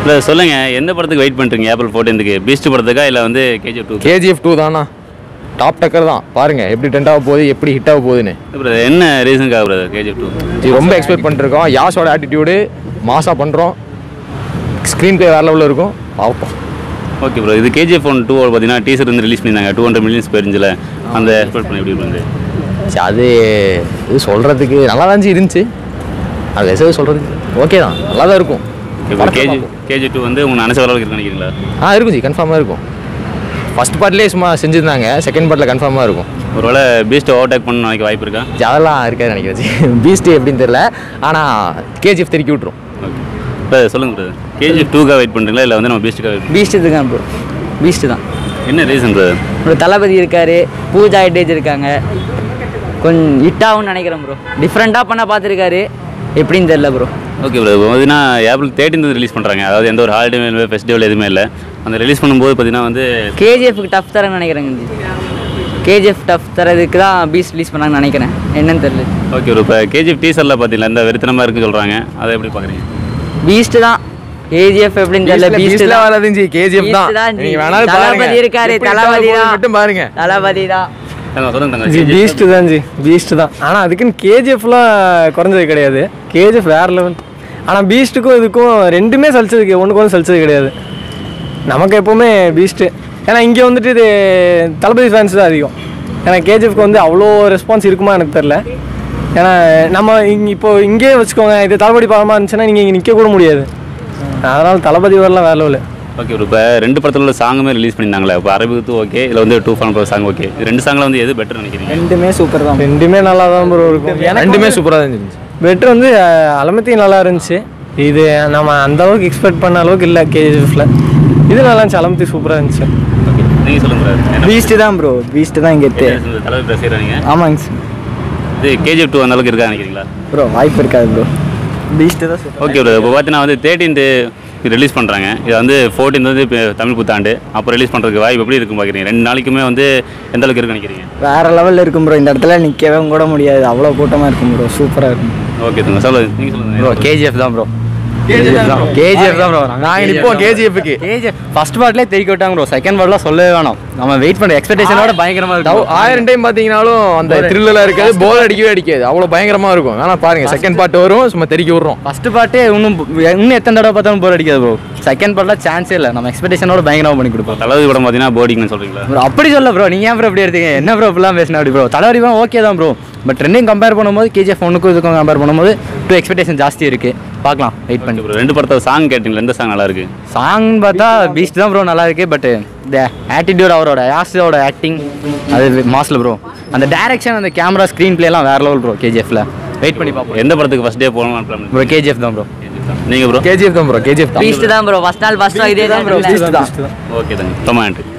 இல்லை சொல்லுங்கள் எந்த படத்துக்கு வெயிட் பண்ணுறீங்க ஏப்ரல் ஃபோர்டீன்த்துக்கு பீஸ்ட் படத்துக்கா இல்லை வந்து கேஜிஎஃப் டூ கேஜிஎஃப் டூ தானா டாப் டக்கர் தான் பாருங்க எப்படி ட்ரெண்ட் ஆக போகுது எப்படி ஹிட் ஆக போகுதுன்னு பிரதர் என்ன ரீசனுக்காக பிரதர் கேஜிஎஃப் டூ இது ரொம்ப எக்ஸ்பெக்ட் பண்ணிருக்கோம் யாஸோட ஆட்டிடியூடு மாசாக பண்ணுறோம் ஸ்க்ரீன் ப்ளே வேறு லெவலில் இருக்கும் பார்ப்போம் ஓகே ப்ரோ இது கேஜிஎஃப் ஒன் டூ பார்த்தீங்கன்னா டீசர் வந்து ரிலீஸ் பண்ணியிருந்தாங்க டூ ஹண்ட்ரட் மில்லியன்ஸ் போயிருந்துல அந்த எக்ஸ்பெக்ட் பண்ணி எப்படி இருந்து சரி அது இது சொல்கிறதுக்கு நல்லா தான் இருந்துச்சு அது எதாவது சொல்கிறதுக்கு ஓகே தான் நல்லா தான் இருக்கும் இப்போ கேஜி கேஜி டூ வந்து உங்கள் நினச்ச அளவுக்கு இருக்குன்னு நினைக்கிறீங்களா ஆ இருக்கும் ஜி கன்ஃபார்மாக இருக்கும் ஃபஸ்ட் பார்ட்லேயே சும்மா செஞ்சுருந்தாங்க செகண்ட் பார்ட்டில் கன்ஃபார்மாக இருக்கும் ஒருவேளை பீஸ்ட்டை ஓவர்டேக் பண்ண நினைக்க வாய்ப்பு இருக்கா ஜி, அதெல்லாம் இருக்காது நினைக்கிறேன் ஜி பீஸ்ட் எப்படின்னு தெரியல ஆனால் கேஜிஎஃப் தெருக்கி விட்ரும் ஓகே இப்போ சொல்லுங்கள் பிரதர் கேஜிஎஃப் டூக்காக வெயிட் பண்ணுறீங்களா இல்லை வந்து நம்ம பீஸ்ட்டுக்காக வெயிட் பீஸ்ட்டு தான் ப்ரோ பீஸ்ட்டு தான் என்ன ரீசன் பிரதர் ப்ரோ தளபதி இருக்காரு பூஜா ஹெட்டேஜ் இருக்காங்க கொஞ்சம் ஹிட்டாகும்னு நினைக்கிறேன் ப்ரோ டிஃப்ரெண்ட்டாக பண்ண பார்த்துருக்காரு எப்படின்னு தெரில ப்ரோ ஓகே ப்ரோ இப்போ பார்த்தீங்கன்னா ஏப்ரல் தேர்ட்டின் ரிலீஸ் பண்ணுறாங்க அதாவது எந்த ஒரு ஹாலிடே இல்லை ஃபெஸ்டிவல் எதுவுமே இல்லை அந்த ரிலீஸ் பண்ணும்போது பார்த்தீங்கன்னா வந்து கேஜிஎஃப்க்கு டஃப் தரேன்னு நினைக்கிறேங்க கேஜிஎஃப் டஃப் தரதுக்கு தான் பீஸ் ரிலீஸ் பண்ணாங்கன்னு நினைக்கிறேன் என்னன்னு தெரில ஓகே ப்ரோ இப்போ கேஜிஎஃப் டீசரில் பார்த்தீங்களா இந்த வெறித்தனமாக இருக்குன்னு சொல்கிறாங்க அதை எப்படி பார்க்குறீங்க பீஸ்ட் தான் கேஜிஎஃப் எப்படின்னு தெரியல பீஸ்ட் பீஸ்ட்ல தான் வராதுங்க ஜி கேஜிஎஃப் Beast தான் தான் ஜி. நீங்க வேணாலும் பாருங்க தளபதி இருக்காரு, எப்படி தளபதி போகுது தான். மட்டும் பாருங்க தளபதி தான் சொல்லுங்க தங்க ஜி பீஸ்ட் தான் ஜி பீஸ்ட் தான் ஆனால் அதுக்குன்னு கேஜிஎஃப்லாம் குறைஞ்சது கிடையாது கேஜிஎஃப் வேற லெவல் ஆனால் பீஸ்ட்டுக்கும் இதுக்கும் ரெண்டுமே சலிச்சது ஒன்றுக்கு ஒன்று சலிச்சது கிடையாது நமக்கு எப்போவுமே பீஸ்ட்டு ஏன்னா இங்கே வந்துட்டு இது தளபதி ஃபேன்ஸ் தான் அதிகம் ஏன்னா கேஜிஎஃப்க்கு வந்து அவ்வளோ ரெஸ்பான்ஸ் இருக்குமா எனக்கு தெரில ஏன்னா நம்ம இங்கே இப்போ இங்கேயே வச்சுக்கோங்க இது தளபதி படமாக இருந்துச்சுன்னா நீங்கள் இங்கே நிற்க கூட முடியாது அதனால் தளபதி வரலாம் வேற லெவலு ஓகே ப்ரோ இப்போ ரெண்டு படத்தில் உள்ள சாங்குமே ரிலீஸ் பண்ணியிருந்தாங்களே இப்போ அரபித்து ஓகே இதில் வந்து டூ ஃபான் சாங் ஓகே இது ரெண்டு சாங்கில் வந்து எது பெட்டர் நினைக்கிறீங்க ரெண்டுமே சூப்பர் தான் ரெண்டுமே நல்லா தான் ப்ரோ இருக்கும் ரெண்டுமே சூப்பராக தான் இருந்துச்சு பெட்ரு வந்து அலமத்தி நல்லா இருந்துச்சு இது நம்ம அந்த அளவுக்கு எக்ஸ்பெக்ட் பண்ண அளவுக்கு இல்லை கேஜிஎஃப்ல இது நல்லா இருந்துச்சு அலமத்தி சூப்பராக இருந்துச்சு ஓகே நீங்கள் சொல்லுங்க brother. என்ன பீஸ்ட்டு தான் ப்ரோ பீஸ்ட்டு தான் கெத்து இந்த தலைவர் ரசிகரா நீங்கள் ஆமாங்க இது கேஜிஎஃப் டூ அந்த அளவுக்கு இருக்கா நினைக்கிறீங்களா ப்ரோ வாய்ப்பு இருக்காது ப்ரோ பீஸ்ட்டு தான் சூப்பர் ஓகே ப்ரோ இப்போ பார்த்தீங்கன்னா வந்து தேர்ட்டீன்த்து ரிலீஸ் பண்ணுறாங்க இது வந்து ஃபோர்டீன் வந்து இப்போ தமிழ் புத்தாண்டு அப்போ ரிலீஸ் பண்ணுறதுக்கு வாய்ப்பு எப்படி இருக்கும் பார்க்குறீங்க ரெண்டு நாளைக்குமே வந்து எந்த அளவுக்கு இருக்குன்னு நினைக்கிறீங்க வேற லெவலில் இருக்கும் ப்ரோ இந்த இடத்துல நிற்கவே கூட முடியாது அவ்வளோ கூட்டமாக இருக்கும் ப்ரோ சூப்பராக இருக்கும் ஓகே தங்க சொல்லுங்க நீங்கள் சொல்லுங்கள் ப்ரோ கேஜிஎஃப் தான் ப்ரோ கேஜிஎஃப் தான் கேஜிஎஃப் தான் ப்ரோ நாங்கள் நிற்போம் கேஜிஎஃப்க்கு கேஜிஎஃப் ஃபர்ஸ்ட் பார்ட்லேயே தெறிக்க விட்டாங்க ப்ரோ செகண்ட் பார்ட்லாம் சொல்லவே வேணாம் நம்ம வெயிட் பண்ண எக்ஸ்பெக்டேஷனோட பயங்கரமாக இருக்கும் ஆயிரம் டைம் பார்த்தீங்கனாலும் அந்த த்ரில்லாம் இருக்காது போர் அடிக்கவே அடிக்காது அவ்வளோ பயங்கரமா இருக்கும் ஆனால் பாருங்க செகண்ட் பார்ட் வரும் சும்மா தெறிக்க விட்றோம் ஃபர்ஸ்ட் பார்ட்டே இன்னும் இன்னும் எத்தனை தடவை பார்த்தாலும் போர் அடிக்காது ப்ரோ செகண்ட் பார்ட்லாம் சான்ஸே இல்லை நம்ம எக்ஸ்பெக்டேஷனோட பயங்கரமாக பண்ணி கொடுப்போம் தளபதி படம் பார்த்தீங்கன்னா போர்டிங்னு சொல்கிறீங்களா ப்ரோ அப்படி சொல்ல ப்ரோ நீங்கள் ஏன் ப்ரோ அப்படி எடுத்தீங்க என்ன ப்ரோ இப்படிலாம் பேசினா அப்படி ப்ரோ தலைவரி படம் ஓகே தான் ப்ரோ பட் ரெண்டையும் கம்பேர் பண்ணும்போது கேஜிஎஃப் ஒன்றுக்கும் இதுக்கும் கம்பேர் பண்ணும்போது டூ எக்ஸ்பெக்டேஷன் ஜாஸ்தி இருக்குது பார்க்கலாம் வெயிட் பண்ணி ப்ரோ ரெண்டு படத்தை சாங் கேட்டிங்களா எந்த சாங் நல்லா இருக்கு சாங் பார்த்தா பீஸ்ட் தான் ப்ரோ நல்லா இருக்கு பட் இந்த ஆட்டிடியூட் அவரோட யாஸோட ஆக்டிங் அது மாஸ்ல ப்ரோ அந்த டைரக்ஷன் அந்த கேமரா ஸ்க்ரீன் பிளேலாம் வேற லெவல் ப்ரோ கேஜிஎஃப்ல வெயிட் பண்ணி பார்ப்போம் எந்த படத்துக்கு ஃபர்ஸ்ட் டே போகணும் பிளான் ப்ரோ கேஜிஎஃப் தான் ப்ரோ நீங்கள் ப்ரோ கேஜிஎஃப் தான் ப்ரோ கேஜிஎஃப் தான் பீஸ்ட் தான் ப்ரோ ஃபர்ஸ்ட் நாள் ஃபர்ஸ்ட் இதே தான் ப்ரோ ஓகே தாங்க ரொம்ப நன்றி